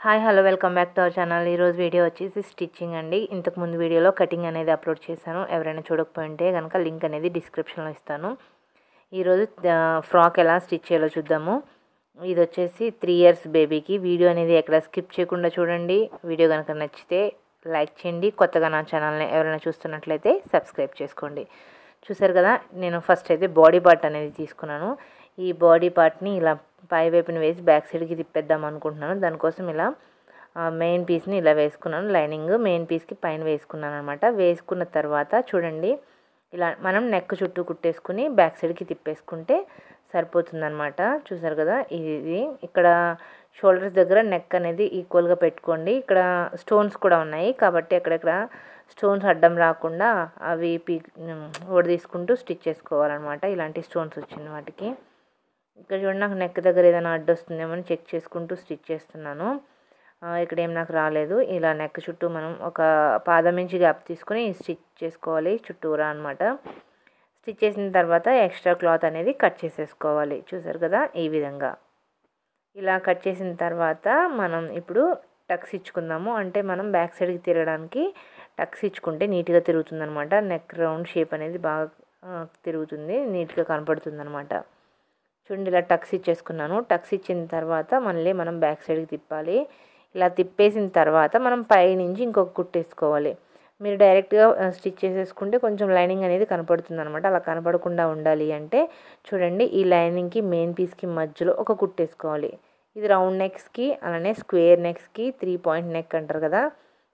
hi hello welcome back to our channel ఈరోజు video వచ్చేసి stitching అండి ఇంతకు ముందు వీడియోలో కటింగ్ అనేది అప్లోడ్ చేశాను ఎవరైనా చూడకపోయింటే కనుక లింక్ అనేది డిస్క్రిప్షన్లో ఇస్తాను ఈరోజు ఆ, ఫ్రాక్ ఎలా స్టిచ్ చేయాలో చూద్దాము ఇది వచ్చేసి త్రీ ఇయర్స్ బేబీకి వీడియో అనేది ఎక్కడ స్కిప్ చేయకుండా చూడండి వీడియో కనుక నచ్చితే లైక్ చేయండి కొత్తగా నా ఛానల్ని ఎవరైనా చూస్తున్నట్లయితే సబ్స్క్రైబ్ చేసుకోండి చూసారు కదా నేను ఫస్ట్ అయితే బాడీ పార్ట్ అనేది తీసుకున్నాను ఈ బాడీ పార్ట్ని ఇలా పై వైపున వేసి బ్యాక్ సైడ్కి తిప్పేద్దాం అనుకుంటున్నాను దానికోసం ఇలా మెయిన్ పీస్ని ఇలా వేసుకున్నాను లైనింగ్ మెయిన్ పీస్కి పైన వేసుకున్నాను అనమాట వేసుకున్న తర్వాత చూడండి ఇలా మనం నెక్ చుట్టూ కుట్టేసుకుని బ్యాక్ సైడ్కి తిప్పేసుకుంటే సరిపోతుందన్నమాట చూసారు కదా ఇది ఇక్కడ షోల్డర్స్ దగ్గర నెక్ అనేది ఈక్వల్గా పెట్టుకోండి ఇక్కడ స్టోన్స్ కూడా ఉన్నాయి కాబట్టి అక్కడక్కడ స్టోన్స్ అడ్డం రాకుండా అవి పీ ఓడి తీసుకుంటూ స్టిచ్ చేసుకోవాలన్నమాట ఇలాంటి స్టోన్స్ వచ్చిన వాటికి ఇక్కడ చూడండి నాకు నెక్ దగ్గర ఏదైనా అడ్డు వస్తుందేమో అని చెక్ చేసుకుంటూ స్టిచ్ చేస్తున్నాను ఆ, ఇక్కడ ఏం నాకు రాలేదు ఇలా నెక్ చుట్టూ మనం ఒక పాదం ఇంచి గ్యాప్ తీసుకుని స్టిచ్ చేసుకోవాలి చుట్టూరా అనమాట స్టిచ్ చేసిన తర్వాత ఎక్స్ట్రా క్లాత్ అనేది కట్ చేసేసుకోవాలి చూసారు కదా ఈ విధంగా ఇలా కట్ చేసిన తర్వాత మనం ఇప్పుడు టక్స్ ఇచ్చుకుందాము అంటే మనం బ్యాక్ సైడ్కి తిరగడానికి టక్స్ ఇచ్చుకుంటే నీట్గా తిరుగుతుంది అనమాట నెక్ రౌండ్ షేప్ అనేది బాగా ఆ, తిరుగుతుంది నీట్గా కనపడుతుంది అనమాట చూడండి ఇలా టక్స్ ఇచ్చేసుకున్నాను టక్స్ ఇచ్చిన తర్వాత మళ్ళీ మనం బ్యాక్ సైడ్కి తిప్పాలి ఇలా తిప్పేసిన తర్వాత మనం పై నుంచి ఇంకొక కుట్టేసుకోవాలి మీరు డైరెక్ట్గా స్టిచ్ చేసేసుకుంటే కొంచెం లైనింగ్ అనేది కనపడుతుంది అనమాట అలా కనపడకుండా ఉండాలి అంటే చూడండి ఈ లైనింగ్కి మెయిన్ పీస్కి మధ్యలో ఒక కుట్టేసుకోవాలి ఇది రౌండ్ నెక్స్కి అలానే స్క్వేర్ నెక్స్కి త్రీ పాయింట్ నెక్ అంటారు కదా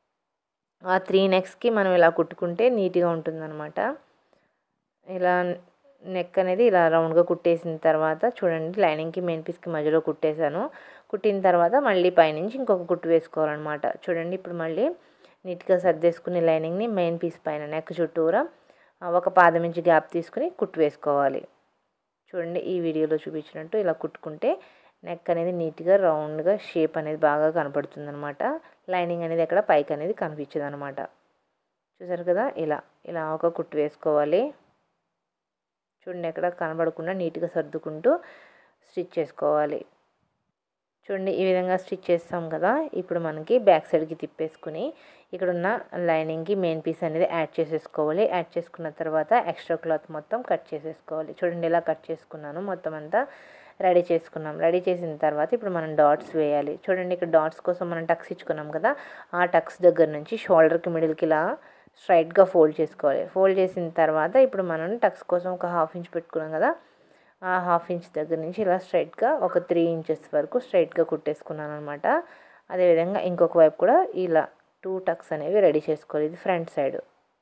ఆ త్రీ నెక్స్కి మనం ఇలా కుట్టుకుంటే నీట్గా ఉంటుందన్నమాట ఇలా నెక్ అనేది ఇలా రౌండ్గా కుట్టేసిన తర్వాత చూడండి లైనింగ్కి మెయిన్ పీస్కి మధ్యలో కుట్టేశాను కుట్టిన తర్వాత మళ్ళీ పైనుంచి ఇంకొక కుట్టు వేసుకోవాలన్నమాట చూడండి ఇప్పుడు మళ్ళీ నీట్గా సర్దేసుకునే లైనింగ్ని మెయిన్ పీస్ పైన నెక్ చుట్టూరా ఆ, ఒక పాదం ఇంచి గ్యాప్ తీసుకుని కుట్టు వేసుకోవాలి చూడండి ఈ వీడియోలో చూపించినట్టు ఇలా కుట్టుకుంటే నెక్ అనేది నీట్గా రౌండ్గా షేప్ అనేది బాగా కనపడుతుంది అనమాట లైనింగ్ అనేది ఎక్కడ పైకి అనేది కనిపించదు అనమాట చూసారు కదా ఇలా ఇలా ఒక కుట్టు వేసుకోవాలి చూడండి ఎక్కడ కనబడకుండా నీట్గా సర్దుకుంటూ స్టిచ్ చేసుకోవాలి చూడండి ఈ విధంగా స్టిచ్ చేస్తాం కదా ఇప్పుడు మనకి బ్యాక్ సైడ్కి తిప్పేసుకుని ఇక్కడ ఉన్న లైనింగ్కి మెయిన్ పీస్ అనేది యాడ్ చేసేసుకోవాలి యాడ్ చేసుకున్న తర్వాత ఎక్స్ట్రా క్లాత్ మొత్తం కట్ చేసేసుకోవాలి చూడండి ఇలా కట్ చేసుకున్నాను మొత్తం అంతా రెడీ చేసుకున్నాం రెడీ చేసిన తర్వాత ఇప్పుడు మనం డాట్స్ వేయాలి చూడండి ఇక్కడ డాట్స్ కోసం మనం టక్స్ ఇచ్చుకున్నాం కదా ఆ టక్స్ దగ్గర నుంచి షోల్డర్కి మిడిల్కి ఇలా స్ట్రైట్గా ఫోల్డ్ చేసుకోవాలి ఫోల్డ్ చేసిన తర్వాత ఇప్పుడు మనం టక్స్ కోసం ఒక హాఫ్ ఇంచ్ పెట్టుకున్నాం కదా ఆ హాఫ్ ఇంచ్ దగ్గర నుంచి ఇలా స్ట్రైట్గా ఒక త్రీ ఇంచెస్ వరకు స్ట్రైట్గా కుట్టేసుకున్నాను అనమాట అదేవిధంగా ఇంకొక వైపు కూడా ఇలా టూ టక్స్ అనేవి రెడీ చేసుకోవాలి ఇది ఫ్రంట్ సైడ్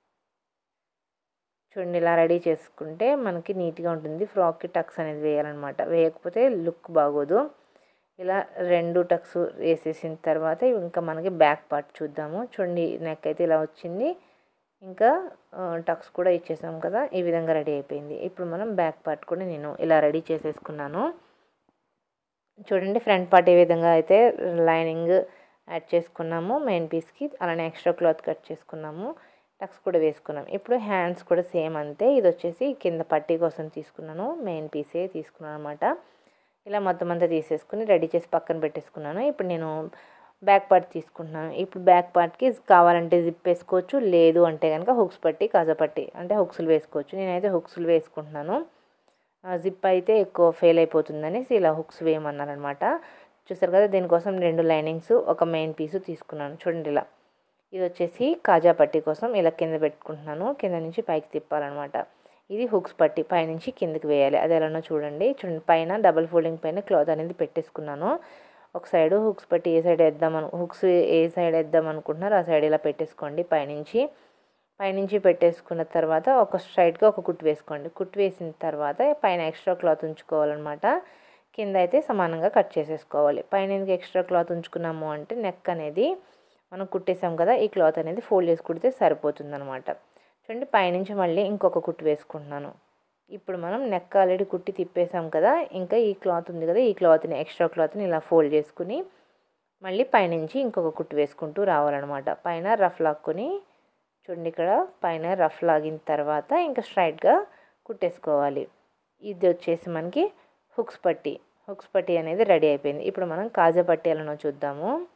చూడండి ఇలా రెడీ చేసుకుంటే మనకి నీట్గా ఉంటుంది ఫ్రాక్కి టక్స్ అనేది వేయాలన్నమాట వేయకపోతే లుక్ బాగోదు ఇలా రెండు టక్స్ వేసేసిన తర్వాత ఇంకా మనకి బ్యాక్ పార్ట్ చూద్దాము చూడండి నెక్ అయితే ఇలా వచ్చింది ఇంకా ఆ, టక్స్ కూడా ఇచ్చేసాం కదా ఈ విధంగా రెడీ అయిపోయింది ఇప్పుడు మనం బ్యాక్ పార్ట్ కూడా నేను ఇలా రెడీ చేసేసుకున్నాను చూడండి ఫ్రంట్ పార్ట్ ఏ విధంగా అయితే లైనింగ్ యాడ్ చేసుకున్నాము మెయిన్ పీస్కి అలానే ఎక్స్ట్రా క్లాత్ కట్ చేసుకున్నాము టక్స్ కూడా వేసుకున్నాం ఇప్పుడు హ్యాండ్స్ కూడా సేమ్ అంతే ఇది వచ్చేసి కింద పట్టీ కోసం తీసుకున్నాను మెయిన్ పీసే తీసుకున్నాను అనమాట ఇలా మొత్తం అంతా తీసేసుకుని రెడీ చేసి పక్కన పెట్టేసుకున్నాను ఇప్పుడు నేను బ్యాక్ పార్ట్ తీసుకుంటున్నాను ఇప్పుడు బ్యాక్ పార్ట్కి కావాలంటే జిప్ వేసుకోవచ్చు లేదు అంటే కనుక హుక్స్ పట్టి కాజా పట్టి అంటే హుక్స్లు వేసుకోవచ్చు నేనైతే హుక్స్లు వేసుకుంటున్నాను జిప్ అయితే ఎక్కువ ఫెయిల్ అయిపోతుందనేసి ఇలా హుక్స్ వేయమన్నారనమాట చూసారు కదా దీనికోసం రెండు లైనింగ్స్ ఒక మెయిన్ పీసు తీసుకున్నాను చూడండి ఇలా ఇది వచ్చేసి కాజా పట్టి కోసం ఇలా కింద పెట్టుకుంటున్నాను కింద నుంచి పైకి తిప్పాలన్నమాట ఇది హుక్స్ పట్టి పైనుంచి కిందకి వేయాలి అది ఎలానో చూడండి చూడండి పైన డబల్ ఫోల్డింగ్ పైన క్లాత్ అనేది పెట్టేసుకున్నాను ఒక సైడ్ హుక్స్ పట్టి ఏ సైడ్ వేద్దాం అను హుక్స్ ఏ సైడ్ వేద్దాం అనుకుంటున్నారో ఆ సైడ్ ఇలా పెట్టేసుకోండి పైనుంచి పైనుంచి పెట్టేసుకున్న తర్వాత ఒక స్ట్రైట్గా ఒక కుట్టు వేసుకోండి కుట్టు వేసిన తర్వాత పైన ఎక్స్ట్రా క్లాత్ ఉంచుకోవాలన్నమాట కింద అయితే సమానంగా కట్ చేసేసుకోవాలి పైన ఎందుకు ఎక్స్ట్రా క్లాత్ ఉంచుకున్నాము అంటే నెక్ అనేది మనం కుట్టేసాం కదా ఈ క్లాత్ అనేది ఫోల్డ్ చేసి కుడితే సరిపోతుంది అనమాట చూడండి పైనుంచి మళ్ళీ ఇంకొక కుట్టు వేసుకుంటున్నాను ఇప్పుడు మనం నెక్ ఆల్రెడీ కుట్టి తిప్పేసాం కదా ఇంకా ఈ క్లాత్ ఉంది కదా ఈ క్లాత్ని ఎక్స్ట్రా క్లాత్ని ఇలా ఫోల్డ్ చేసుకుని మళ్ళీ పైనుంచి ఇంకొక కుట్టు వేసుకుంటూ రావాలన్నమాట పైన రఫ్ లాక్కొని చూడండి ఇక్కడ పైన రఫ్ లాగిన తర్వాత ఇంకా స్ట్రైట్గా కుట్టేసుకోవాలి ఇది వచ్చేసి మనకి హుక్స్ పట్టి హుక్స్ పట్టి అనేది రెడీ అయిపోయింది ఇప్పుడు మనం కాజా పట్టి ఎలానో చూద్దాము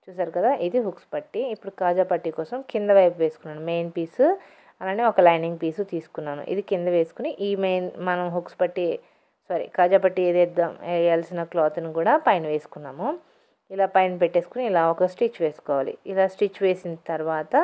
చూసారు కదా ఇది హుక్స్ పట్టి ఇప్పుడు కాజా పట్టి కోసం కింద వైపు వేసుకున్నాను మెయిన్ పీస్ అలానే ఒక లైనింగ్ పీసు తీసుకున్నాను ఇది కింద వేసుకుని ఈ మెయిన్ మనం హుక్స్ పట్టి సారీ కాజా పట్టి ఏదేద్దాం వేయాల్సిన క్లాత్ని కూడా పైన వేసుకున్నాము ఇలా పైన పెట్టేసుకుని ఇలా ఒక స్టిచ్ వేసుకోవాలి ఇలా స్టిచ్ వేసిన తర్వాత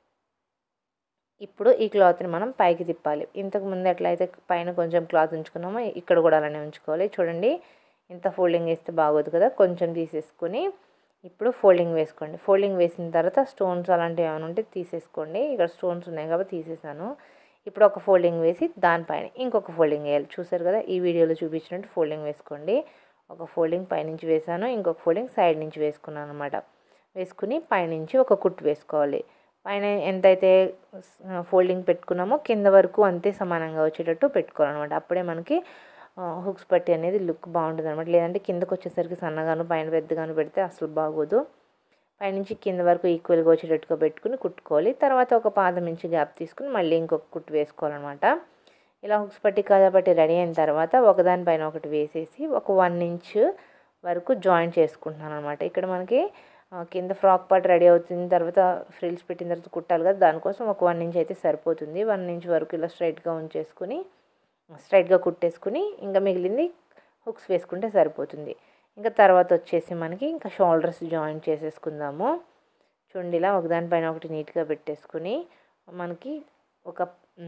ఇప్పుడు ఈ క్లాత్ని మనం పైకి తిప్పాలి ఇంతకు ముందు ఎట్లయితే పైన కొంచెం క్లాత్ ఉంచుకున్నామో ఇక్కడ కూడా అలానే ఉంచుకోవాలి చూడండి ఇంత ఫోల్డింగ్ వేస్తే బాగోదు కదా కొంచెం తీసేసుకొని ఇప్పుడు ఫోల్డింగ్ వేసుకోండి ఫోల్డింగ్ వేసిన తర్వాత స్టోన్స్ అలాంటివి ఏమైనా ఉంటే తీసేసుకోండి ఇక్కడ స్టోన్స్ ఉన్నాయి కాబట్టి తీసేసాను ఇప్పుడు ఒక ఫోల్డింగ్ వేసి దానిపైన ఇంకొక ఫోల్డింగ్ వేయాలి చూసారు కదా ఈ వీడియోలో చూపించినట్టు ఫోల్డింగ్ వేసుకోండి ఒక ఫోల్డింగ్ పైనుంచి వేసాను ఇంకొక ఫోల్డింగ్ సైడ్ నుంచి వేసుకున్నాను అనమాట వేసుకుని పైనుంచి ఒక కుట్టు వేసుకోవాలి పైన ఎంతైతే ఫోల్డింగ్ పెట్టుకున్నామో కింద వరకు అంతే సమానంగా వచ్చేటట్టు పెట్టుకోవాలన్నమాట అప్పుడే మనకి హుక్స్ పట్టి అనేది లుక్ బాగుంటుంది అనమాట లేదంటే కిందకు వచ్చేసరికి సన్నగాను పైన పెద్దగాను పెడితే అసలు బాగోదు పైనుంచి కింద వరకు ఈక్వల్గా వచ్చేటట్టుగా పెట్టుకుని కుట్టుకోవాలి తర్వాత ఒక పాదం నుంచి గ్యాప్ తీసుకుని మళ్ళీ ఇంకొక కుట్టు వేసుకోవాలన్నమాట ఇలా హుక్స్ పట్టి కాజా పట్టి రెడీ అయిన తర్వాత ఒకదానిపైన ఒకటి వేసేసి ఒక వన్ ఇంచ్ వరకు జాయిన్ చేసుకుంటున్నాను అనమాట ఇక్కడ మనకి కింద ఫ్రాక్ పార్ట్ రెడీ అవుతుంది తర్వాత ఫ్రిల్స్ పెట్టిన తర్వాత కుట్టాలి కదా దానికోసం ఒక వన్ ఇంచ్ అయితే సరిపోతుంది వన్ ఇంచ్ వరకు ఇలా స్ట్రైట్గా ఉంచేసుకుని స్ట్రైట్గా కుట్టేసుకుని ఇంకా మిగిలింది హుక్స్ వేసుకుంటే సరిపోతుంది ఇంకా తర్వాత వచ్చేసి మనకి ఇంకా షోల్డర్స్ జాయిన్ చేసేసుకుందాము చూడండి ఇలా ఒకదానిపైన ఒకటి నీట్గా పెట్టేసుకుని మనకి ఒక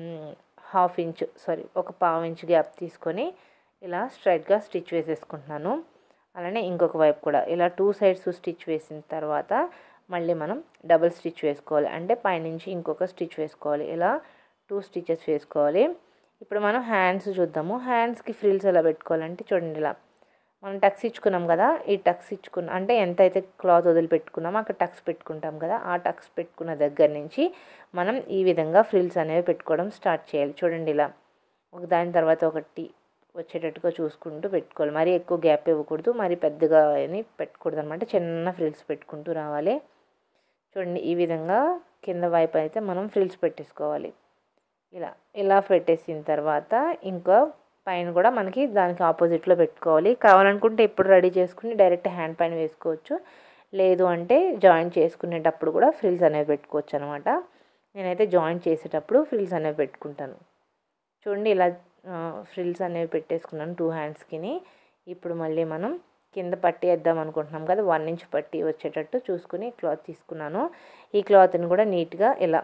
హాఫ్ ఇంచ్ సారీ ఒక పావు ఇంచ్ గ్యాప్ తీసుకొని ఇలా స్ట్రైట్గా స్టిచ్ వేసేసుకుంటున్నాను అలానే ఇంకొక వైపు కూడా ఇలా టూ సైడ్స్ స్టిచ్ వేసిన తర్వాత మళ్ళీ మనం డబుల్ స్టిచ్ వేసుకోవాలి అంటే పైనుంచి ఇంకొక స్టిచ్ వేసుకోవాలి ఇలా టూ స్టిచెస్ వేసుకోవాలి ఇప్పుడు మనం హ్యాండ్స్ చూద్దాము హ్యాండ్స్కి ఫ్రిల్స్ ఎలా పెట్టుకోవాలంటే చూడండి ఇలా మనం టక్స్ ఇచ్చుకున్నాం కదా ఈ టక్స్ ఇచ్చుకున్న అంటే ఎంతైతే క్లాత్ వదిలిపెట్టుకున్నామో అక్కడ టక్స్ పెట్టుకుంటాం కదా ఆ టక్స్ పెట్టుకున్న దగ్గర నుంచి మనం ఈ విధంగా ఫ్రిల్స్ అనేవి పెట్టుకోవడం స్టార్ట్ చేయాలి చూడండి ఇలా ఒక దాని తర్వాత ఒకటి వచ్చేటట్టుగా చూసుకుంటూ పెట్టుకోవాలి మరీ ఎక్కువ గ్యాప్ ఇవ్వకూడదు మరి పెద్దగా అని పెట్టకూడదు అనమాట చిన్న ఫ్రిల్స్ పెట్టుకుంటూ రావాలి చూడండి ఈ విధంగా కింద వైపు అయితే మనం ఫ్రిల్స్ పెట్టేసుకోవాలి ఇలా ఇలా పెట్టేసిన తర్వాత ఇంకా పైన కూడా మనకి దానికి ఆపోజిట్లో పెట్టుకోవాలి కావాలనుకుంటే ఇప్పుడు రెడీ చేసుకుని డైరెక్ట్ హ్యాండ్ పైన వేసుకోవచ్చు లేదు అంటే జాయింట్ చేసుకునేటప్పుడు కూడా ఫ్రిల్స్ అనేవి పెట్టుకోవచ్చు అనమాట నేనైతే జాయింట్ చేసేటప్పుడు ఫ్రిల్స్ అనేవి పెట్టుకుంటాను చూడండి ఇలా ఫ్రిల్స్ అనేవి పెట్టేసుకున్నాను టూ హ్యాండ్స్కిని ఇప్పుడు మళ్ళీ మనం కింద పట్టి వేద్దాం అనుకుంటున్నాం కదా వన్ ఇంచ్ పట్టి వచ్చేటట్టు చూసుకుని క్లాత్ తీసుకున్నాను ఈ క్లాత్ని కూడా నీట్గా ఇలా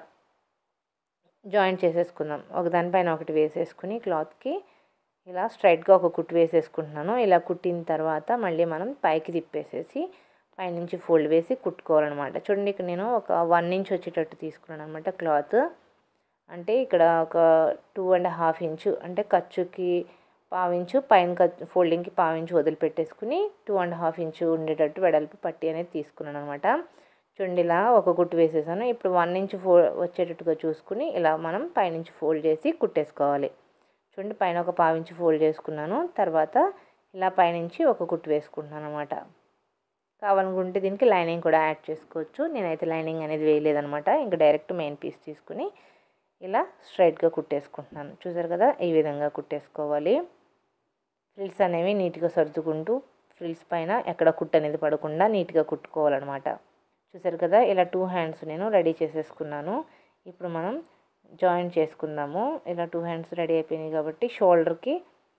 జాయింట్ చేసేసుకుందాం ఒక దానిపైన ఒకటి వేసేసుకుని క్లాత్కి ఇలా స్ట్రైట్గా ఒక కుట్టు వేసేసుకుంటున్నాను ఇలా కుట్టిన తర్వాత మళ్ళీ మనం పైకి తిప్పేసేసి పైనుంచి ఫోల్డ్ వేసి కుట్టుకోవాలన్నమాట చూడండి ఇక్కడ నేను ఒక వన్ ఇంచ్ వచ్చేటట్టు తీసుకున్నాను అనమాట క్లాత్ అంటే ఇక్కడ ఒక టూ అండ్ హాఫ్ ఇంచు అంటే ఖర్చుకి పావించు పైన ఖర్చు ఫోల్డింగ్కి పావించు వదిలిపెట్టేసుకుని టూ అండ్ హాఫ్ ఇంచు ఉండేటట్టు వెడల్పు పట్టి అనేది తీసుకున్నాను అనమాట చూడండి ఇలా ఒక కుట్టు వేసేసాను ఇప్పుడు వన్ ఇంచ్ ఫో వచ్చేటట్టుగా చూసుకుని ఇలా మనం పైనుంచి ఫోల్డ్ చేసి కుట్టేసుకోవాలి చూడండి పైన ఒక పావించి ఫోల్డ్ చేసుకున్నాను తర్వాత ఇలా పైనుంచి ఒక కుట్టు వేసుకుంటున్నాను అనమాట కావాలనుకుంటే దీనికి లైనింగ్ కూడా యాడ్ చేసుకోవచ్చు నేనైతే లైనింగ్ అనేది వేయలేదనమాట ఇంకా డైరెక్ట్ మెయిన్ పీస్ తీసుకుని ఇలా స్ట్రైట్గా కుట్టేసుకుంటున్నాను చూసారు కదా ఈ విధంగా కుట్టేసుకోవాలి ఫ్రిల్స్ అనేవి నీట్గా సర్దుకుంటూ ఫ్రిల్స్ పైన ఎక్కడ కుట్టు అనేది పడకుండా నీట్గా కుట్టుకోవాలన్నమాట చూసారు కదా ఇలా టూ హ్యాండ్స్ నేను రెడీ చేసేసుకున్నాను ఇప్పుడు మనం జాయిన్ చేసుకుందాము ఇలా టూ హ్యాండ్స్ రెడీ అయిపోయినాయి కాబట్టి షోల్డర్కి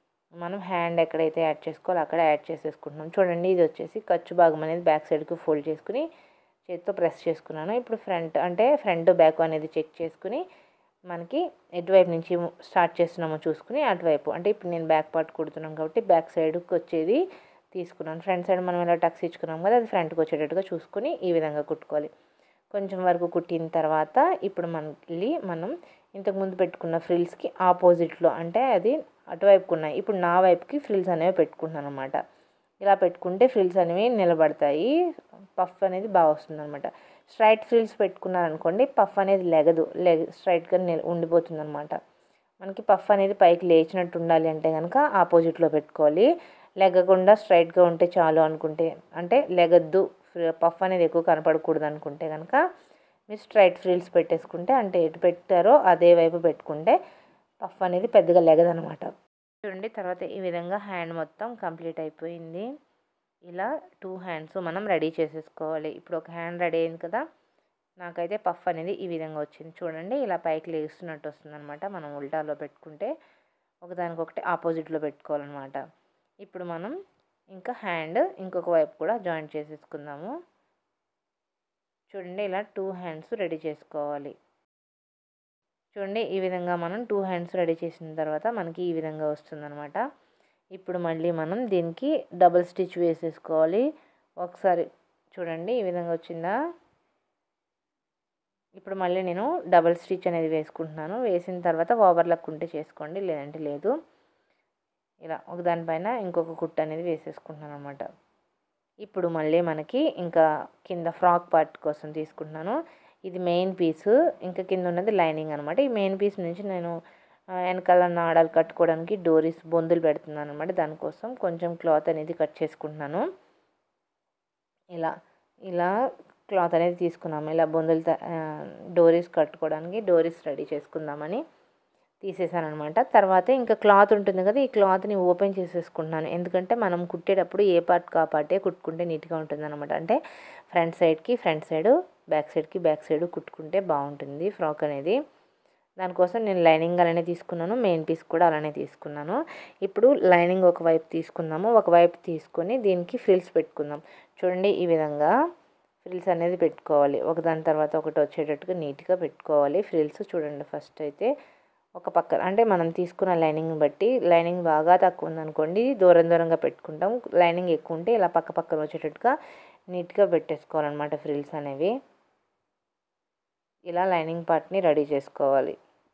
మనం హ్యాండ్ ఎక్కడైతే యాడ్ చేసుకోవాలో అక్కడ యాడ్ చేసేసుకుంటున్నాం చూడండి ఇది వచ్చేసి ఖర్చు భాగం అనేది బ్యాక్ సైడ్కి ఫోల్డ్ చేసుకుని చేతితో ప్రెస్ చేసుకున్నాను ఇప్పుడు ఫ్రంట్ అంటే ఫ్రంట్ బ్యాక్ అనేది చెక్ చేసుకుని మనకి ఎటువైపు నుంచి స్టార్ట్ చేస్తున్నామో చూసుకుని అటువైపు అంటే ఇప్పుడు నేను బ్యాక్ పార్ట్ కుడుతున్నాం కాబట్టి బ్యాక్ సైడ్కి వచ్చేది తీసుకున్నాను ఫ్రంట్ సైడ్ మనం ఇలా టక్స్ ఇచ్చుకున్నాం కదా అది ఫ్రంట్కి వచ్చేటట్టుగా చూసుకుని ఈ విధంగా కుట్టుకోవాలి కొంచెం వరకు కుట్టిన తర్వాత ఇప్పుడు మళ్ళీ మనం ఇంతకుముందు పెట్టుకున్న ఫ్రిల్స్కి ఆపోజిట్లో అంటే అది అటువైపుకు ఉన్నాయి ఇప్పుడు నా వైపుకి ఫ్రిల్స్ అనేవి పెట్టుకుంటున్నాను అనమాట ఇలా పెట్టుకుంటే ఫ్రిల్స్ అనేవి నిలబడతాయి పఫ్ అనేది బాగా వస్తుంది అనమాట స్ట్రైట్ ఫ్రిల్స్ పెట్టుకున్నారనుకోండి పఫ్ అనేది లెగదు లెగ స్ట్రైట్గా నిల ఉండిపోతుంది అనమాట మనకి పఫ్ అనేది పైకి లేచినట్టు ఉండాలి అంటే కనుక ఆపోజిట్లో పెట్టుకోవాలి లెగకుండా స్ట్రైట్గా ఉంటే చాలు అనుకుంటే అంటే లెగద్దు పఫ్ అనేది ఎక్కువ కనపడకూడదు అనుకుంటే కనుక మీరు స్ట్రైట్ ఫ్రిల్స్ పెట్టేసుకుంటే అంటే ఎటు పెట్టారో అదే వైపు పెట్టుకుంటే పఫ్ అనేది పెద్దగా లెగదనమాట చూడండి తర్వాత ఈ విధంగా హ్యాండ్ మొత్తం కంప్లీట్ అయిపోయింది ఇలా టూ హ్యాండ్స్ మనం రెడీ చేసేసుకోవాలి ఇప్పుడు ఒక హ్యాండ్ రెడీ అయింది కదా నాకైతే పఫ్ అనేది ఈ విధంగా వచ్చింది చూడండి ఇలా పైకి లేస్తున్నట్టు వస్తుంది అనమాట మనం ఉల్టాలో పెట్టుకుంటే ఒకదానికొకటి ఆపోజిట్లో పెట్టుకోవాలన్నమాట ఇప్పుడు మనం ఇంకా హ్యాండ్ ఇంకొక వైపు కూడా జాయింట్ చేసేసుకుందాము చూడండి ఇలా టూ హ్యాండ్స్ రెడీ చేసుకోవాలి చూడండి ఈ విధంగా మనం టూ హ్యాండ్స్ రెడీ చేసిన తర్వాత మనకి ఈ విధంగా వస్తుందన్నమాట ఇప్పుడు మళ్ళీ మనం దీనికి డబుల్ స్టిచ్ వేసేసుకోవాలి ఒకసారి చూడండి ఈ విధంగా వచ్చిందా ఇప్పుడు మళ్ళీ నేను డబల్ స్టిచ్ అనేది వేసుకుంటున్నాను వేసిన తర్వాత ఓవర్లక్ ఉంటే చేసుకోండి లేదంటే లేదు ఇలా ఒకదానిపైన ఇంకొక కుట్టు అనేది వేసేసుకుంటున్నాను అనమాట ఇప్పుడు మళ్ళీ మనకి ఇంకా కింద ఫ్రాక్ పార్ట్ కోసం తీసుకుంటున్నాను ఇది మెయిన్ పీస్ ఇంకా కింద ఉన్నది లైనింగ్ అనమాట ఈ మెయిన్ పీస్ నుంచి నేను వెనకాల నాడాలు కట్టుకోవడానికి డోరీస్ బొందులు పెడుతున్నాను అనమాట దానికోసం కొంచెం క్లాత్ అనేది కట్ చేసుకుంటున్నాను ఇలా ఇలా క్లాత్ అనేది తీసుకున్నాము ఇలా బొందులు డోరీస్ కట్టుకోవడానికి డోరీస్ రెడీ చేసుకుందామని తీసేసాను అనమాట తర్వాత ఇంకా క్లాత్ ఉంటుంది కదా ఈ క్లాత్ని ఓపెన్ చేసేసుకుంటున్నాను ఎందుకంటే మనం కుట్టేటప్పుడు ఏ పార్ట్ కా పార్టే కుట్టుకుంటే నీట్గా ఉంటుంది అనమాట అంటే ఫ్రంట్ సైడ్కి ఫ్రంట్ సైడ్ బ్యాక్ సైడ్కి బ్యాక్ సైడ్ కుట్టుకుంటే బాగుంటుంది ఫ్రాక్ అనేది దానికోసం నేను లైనింగ్ అలానే తీసుకున్నాను మెయిన్ పీస్ కూడా అలానే తీసుకున్నాను ఇప్పుడు లైనింగ్ ఒక వైపు తీసుకుందాము ఒక వైపు తీసుకొని దీనికి ఫ్రిల్స్ పెట్టుకుందాం చూడండి ఈ విధంగా ఫ్రిల్స్ అనేది పెట్టుకోవాలి ఒకదాని తర్వాత ఒకటి వచ్చేటట్టుగా నీట్గా పెట్టుకోవాలి ఫ్రిల్స్ చూడండి ఫస్ట్ అయితే ఒక పక్క అంటే మనం తీసుకున్న లైనింగ్ బట్టి లైనింగ్ బాగా తక్కువ ఉందనుకోండి దూరం దూరంగా పెట్టుకుంటాం లైనింగ్ ఎక్కువ ఉంటే ఇలా పక్క పక్కన వచ్చేటట్టుగా నీట్గా పెట్టేసుకోవాలన్నమాట ఫ్రిల్స్ అనేవి ఇలా లైనింగ్ పార్ట్ని రెడీ చేసుకోవాలి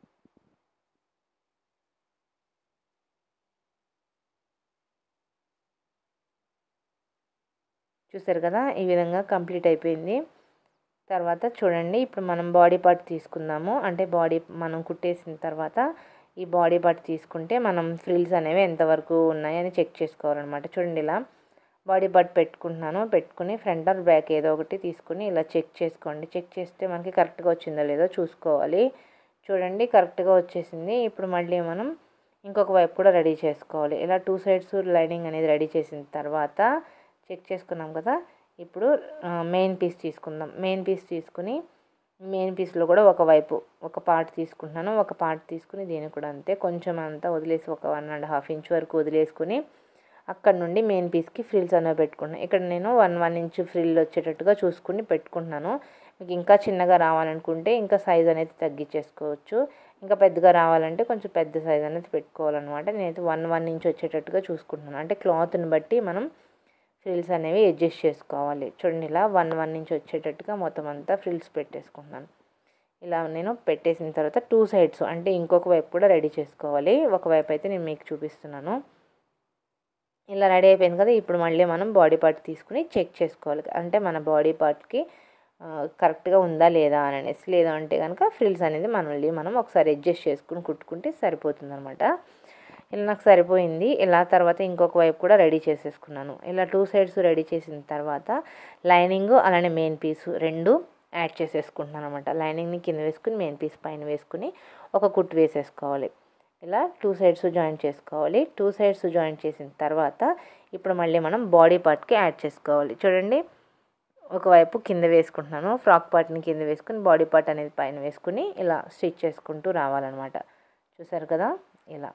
చూసారు కదా ఈ విధంగా కంప్లీట్ అయిపోయింది తర్వాత చూడండి ఇప్పుడు మనం బాడీ పార్ట్ తీసుకుందాము అంటే బాడీ మనం కుట్టేసిన తర్వాత ఈ బాడీ పార్ట్ తీసుకుంటే మనం ఫ్రిల్స్ అనేవి ఎంతవరకు ఉన్నాయని చెక్ చేసుకోవాలన్నమాట చూడండి ఇలా బాడీ పార్ట్ పెట్టుకుంటున్నాను పెట్టుకుని ఫ్రంట్ ఆర్ బ్యాక్ ఏదో ఒకటి తీసుకుని ఇలా చెక్ చేసుకోండి చెక్ చేస్తే మనకి కరెక్ట్గా వచ్చిందో లేదో చూసుకోవాలి చూడండి కరెక్ట్గా వచ్చేసింది ఇప్పుడు మళ్ళీ మనం ఇంకొక వైపు కూడా రెడీ చేసుకోవాలి ఇలా టూ సైడ్స్ లైనింగ్ అనేది రెడీ చేసిన తర్వాత చెక్ చేసుకున్నాం కదా ఇప్పుడు మెయిన్ పీస్ తీసుకుందాం మెయిన్ పీస్ తీసుకుని మెయిన్ పీస్లో కూడా ఒక వైపు ఒక పార్ట్ తీసుకుంటున్నాను ఒక పార్ట్ తీసుకుని దీన్ని కూడా అంతే కొంచెం అంతా వదిలేసి ఒక వన్ అండ్ హాఫ్ ఇంచ్ వరకు వదిలేసుకుని అక్కడ నుండి మెయిన్ పీస్కి ఫ్రిల్స్ అనేవి పెట్టుకున్నాను ఇక్కడ నేను వన్ వన్ ఇంచ్ ఫ్రిల్ వచ్చేటట్టుగా చూసుకుని పెట్టుకుంటున్నాను మీకు ఇంకా చిన్నగా రావాలనుకుంటే ఇంకా సైజ్ అనేది తగ్గించేసుకోవచ్చు ఇంకా పెద్దగా రావాలంటే కొంచెం పెద్ద సైజ్ అనేది పెట్టుకోవాలన్నమాట నేనైతే వన్ వన్ ఇంచ్ వచ్చేటట్టుగా చూసుకుంటున్నాను అంటే క్లాత్ని బట్టి మనం ఫ్రిల్స్ అనేవి అడ్జస్ట్ చేసుకోవాలి చూడండి ఇలా వన్ వన్ నుంచి వచ్చేటట్టుగా మొత్తం అంతా ఫ్రిల్స్ పెట్టేసుకుంటున్నాను ఇలా నేను పెట్టేసిన తర్వాత టూ సైడ్స్ అంటే ఇంకొక వైపు కూడా రెడీ చేసుకోవాలి ఒకవైపు అయితే నేను మీకు చూపిస్తున్నాను ఇలా రెడీ అయిపోయింది కదా ఇప్పుడు మళ్ళీ మనం బాడీ పార్ట్ తీసుకుని చెక్ చేసుకోవాలి అంటే మన బాడీ పార్ట్కి కరెక్ట్గా ఉందా లేదా అని అనేసి లేదా అంటే కనుక ఫ్రిల్స్ అనేది మళ్ళీ మనం ఒకసారి అడ్జస్ట్ చేసుకుని కుట్టుకుంటే సరిపోతుంది అనమాట ఇలా నాకు సరిపోయింది ఇలా తర్వాత ఇంకొక వైపు కూడా రెడీ చేసేసుకున్నాను ఇలా టూ సైడ్స్ రెడీ చేసిన తర్వాత లైనింగ్ అలానే మెయిన్ పీస్ రెండు యాడ్ చేసేసుకుంటున్నాను అనమాట లైనింగ్ని కింద వేసుకుని మెయిన్ పీస్ పైన వేసుకుని ఒక కుట్టు వేసేసుకోవాలి ఇలా టూ సైడ్స్ జాయింట్ చేసుకోవాలి టూ సైడ్స్ జాయింట్ చేసిన తర్వాత ఇప్పుడు మళ్ళీ మనం బాడీ పార్ట్కి యాడ్ చేసుకోవాలి చూడండి ఒకవైపు కింద వేసుకుంటున్నాను ఫ్రాక్ పార్ట్ని కింద వేసుకుని బాడీ పార్ట్ అనేది పైన వేసుకుని ఇలా స్టిచ్ చేసుకుంటూ రావాలన్నమాట చూసారు కదా ఇలా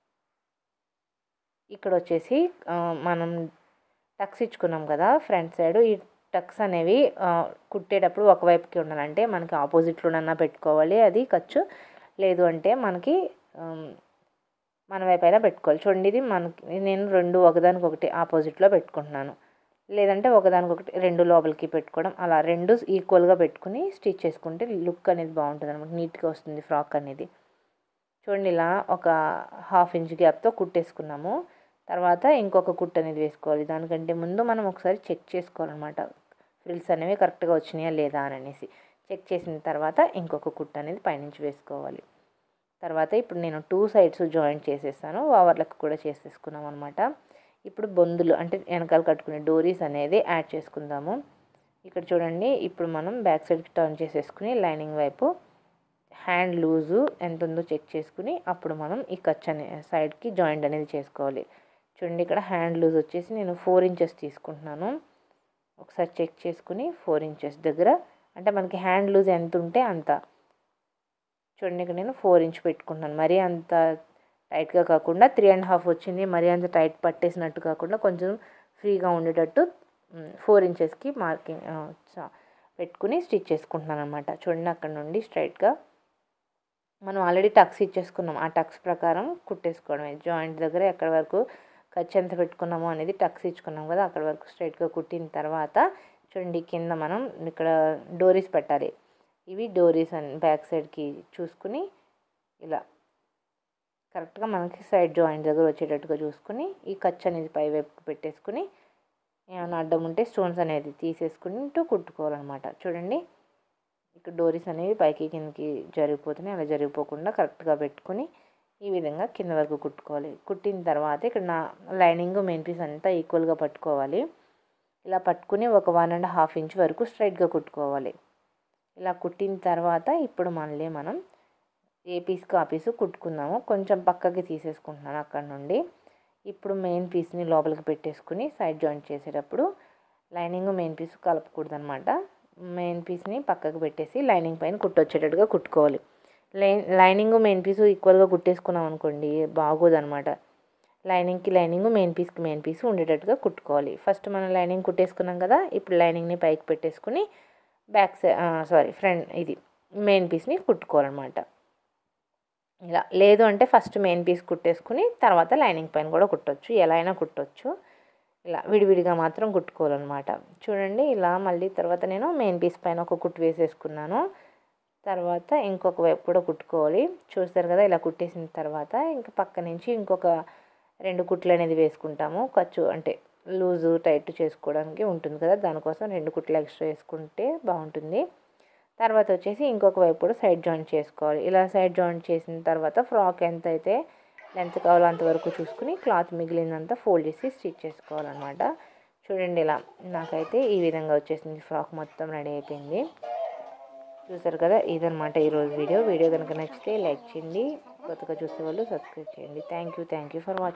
ఇక్కడ వచ్చేసి మనం టక్స్ ఇచ్చుకున్నాం కదా ఫ్రంట్ సైడ్ ఈ టక్స్ అనేవి కుట్టేటప్పుడు ఒకవైపుకి ఉండాలంటే మనకి ఆపోజిట్లోనన్నా పెట్టుకోవాలి అది ఖర్చు లేదు అంటే మనకి మన వైపు అయినా పెట్టుకోవాలి చూడండి ఇది మనకి నేను రెండు ఒకదానికొకటి ఆపోజిట్లో పెట్టుకుంటున్నాను లేదంటే ఒకదానికొకటి రెండు లోపలికి పెట్టుకోవడం అలా రెండు ఈక్వల్గా పెట్టుకుని స్టిచ్ చేసుకుంటే లుక్ అనేది బాగుంటుంది అనమాట నీట్గా వస్తుంది ఫ్రాక్ అనేది చూడండి ఇలా ఒక హాఫ్ ఇంచ్ గ్యాప్తో కుట్టేసుకున్నాము తర్వాత ఇంకొక కుట్టు అనేది వేసుకోవాలి దానికంటే ముందు మనం ఒకసారి చెక్ చేసుకోవాలన్నమాట ఫ్రిల్స్ అనేవి కరెక్ట్గా వచ్చినాయా లేదా అని అనేసి చెక్ చేసిన తర్వాత ఇంకొక కుట్టు అనేది పైనుంచి వేసుకోవాలి తర్వాత ఇప్పుడు నేను టూ సైడ్స్ జాయింట్ చేసేసాను ఓవర్లకు కూడా చేసేసుకున్నాం అనమాట ఇప్పుడు బొందులు అంటే వెనకాల కట్టుకునే డోరీస్ అనేది యాడ్ చేసుకుందాము ఇక్కడ చూడండి ఇప్పుడు మనం బ్యాక్ సైడ్కి టర్న్ చేసేసుకుని లైనింగ్ వైపు హ్యాండ్ లూజు ఎంత ఉందో చెక్ చేసుకుని అప్పుడు మనం ఈ కచ్ అనే సైడ్కి జాయింట్ అనేది చేసుకోవాలి చూడండి ఇక్కడ హ్యాండ్ లూజ్ వచ్చేసి నేను ఫోర్ ఇంచెస్ తీసుకుంటున్నాను ఒకసారి చెక్ చేసుకుని ఫోర్ ఇంచెస్ దగ్గర అంటే మనకి హ్యాండ్ లూజ్ ఎంత ఉంటే అంత చూడండి ఇక్కడ నేను ఫోర్ ఇంచ్ పెట్టుకుంటున్నాను మరీ అంత టైట్గా కాకుండా త్రీ అండ్ హాఫ్ వచ్చింది మరీ అంత టైట్ పట్టేసినట్టు కాకుండా కొంచెం ఫ్రీగా ఉండేటట్టు ఫోర్ ఇంచెస్కి మార్కింగ్ పెట్టుకుని స్టిచ్ చేసుకుంటున్నాను అనమాట చూడండి అక్కడ నుండి స్ట్రైట్గా మనం ఆల్రెడీ టక్స్ ఇచ్చేసుకున్నాం ఆ టక్స్ ప్రకారం కుట్టేసుకోవడమే జాయింట్ దగ్గర ఎక్కడి వరకు ఖర్చు ఎంత పెట్టుకున్నామో అనేది టక్స్ ఇచ్చుకున్నాం కదా అక్కడ వరకు స్ట్రైట్గా కుట్టిన తర్వాత చూడండి కింద మనం ఇక్కడ డోరీస్ పెట్టాలి ఇవి డోరీస్ అని బ్యాక్ సైడ్కి చూసుకుని ఇలా కరెక్ట్గా మనకి సైడ్ జాయింట్ దగ్గర వచ్చేటట్టుగా చూసుకుని ఈ ఖర్చు అనేది పై వైపుకి పెట్టేసుకుని ఏమైనా అడ్డం ఉంటే స్టోన్స్ అనేది తీసేసుకుంటూ కుట్టుకోవాలన్నమాట చూడండి ఇక్కడ డోరీస్ అనేవి పైకి కిందకి జరిగిపోతున్నాయి అలా జరిగిపోకుండా కరెక్ట్గా పెట్టుకుని ఈ విధంగా కింద వరకు కుట్టుకోవాలి కుట్టిన తర్వాత ఇక్కడ నా లైనింగ్ మెయిన్ పీస్ అంతా ఈక్వల్గా పట్టుకోవాలి ఇలా పట్టుకుని ఒక వన్ అండ్ హాఫ్ ఇంచ్ వరకు స్ట్రైట్గా కుట్టుకోవాలి ఇలా కుట్టిన తర్వాత ఇప్పుడు మళ్ళీ మనం ఏ పీస్కి ఆ పీసు కుట్టుకుందాము కొంచెం పక్కకి తీసేసుకుంటున్నాను అక్కడ నుండి ఇప్పుడు మెయిన్ పీస్ని లోపలికి పెట్టేసుకుని సైడ్ జాయింట్ చేసేటప్పుడు లైనింగ్ మెయిన్ పీస్ కలపకూడదు అనమాట మెయిన్ పీస్ని పక్కకు పెట్టేసి లైనింగ్ పైన కుట్టొచ్చేటట్టుగా కుట్టుకోవాలి లైన్ లైనింగ్ మెయిన్ పీసు ఈక్వల్గా కుట్టేసుకున్నాం అనుకోండి బాగోదు అనమాట లైనింగ్కి లైనింగ్ మెయిన్ పీస్కి మెయిన్ పీస్ ఉండేటట్టుగా కుట్టుకోవాలి ఫస్ట్ మనం లైనింగ్ కుట్టేసుకున్నాం కదా ఇప్పుడు లైనింగ్ని పైకి పెట్టేసుకుని బ్యాక్ సైడ్ సారీ ఫ్రంట్ ఇది మెయిన్ పీస్ని కుట్టుకోవాలన్నమాట ఇలా లేదు అంటే ఫస్ట్ మెయిన్ పీస్ కుట్టేసుకుని తర్వాత లైనింగ్ పైన కూడా కుట్టొచ్చు ఎలా అయినా కుట్టొచ్చు ఇలా విడివిడిగా మాత్రం కుట్టుకోవాలన్నమాట చూడండి ఇలా మళ్ళీ తర్వాత నేను మెయిన్ పీస్ పైన ఒక కుట్టు వేసేసుకున్నాను తర్వాత ఇంకొక వైపు కూడా కుట్టుకోవాలి చూస్తారు కదా ఇలా కుట్టేసిన తర్వాత ఇంకా పక్క నుంచి ఇంకొక రెండు కుట్లు అనేది వేసుకుంటాము ఖర్చు అంటే లూజు టైట్ చేసుకోవడానికి ఉంటుంది కదా దానికోసం రెండు కుట్లు ఎక్స్ట్రా వేసుకుంటే బాగుంటుంది తర్వాత వచ్చేసి ఇంకొక వైపు కూడా సైడ్ జాయింట్ చేసుకోవాలి ఇలా సైడ్ జాయింట్ చేసిన తర్వాత ఫ్రాక్ ఎంత అయితే లెంత్ కావాలో అంతవరకు చూసుకుని క్లాత్ మిగిలిందంతా ఫోల్డ్ చేసి స్టిచ్ చేసుకోవాలన్నమాట చూడండి ఇలా నాకైతే ఈ విధంగా వచ్చేసింది ఫ్రాక్ మొత్తం రెడీ అయిపోయింది చూసారు కదా ఇదనమాట ఈరోజు వీడియో వీడియో కనుక నచ్చితే లైక్ చేయండి కొత్తగా చూసే వాళ్ళు సబ్స్క్రైబ్ చేయండి thank you thank you for watching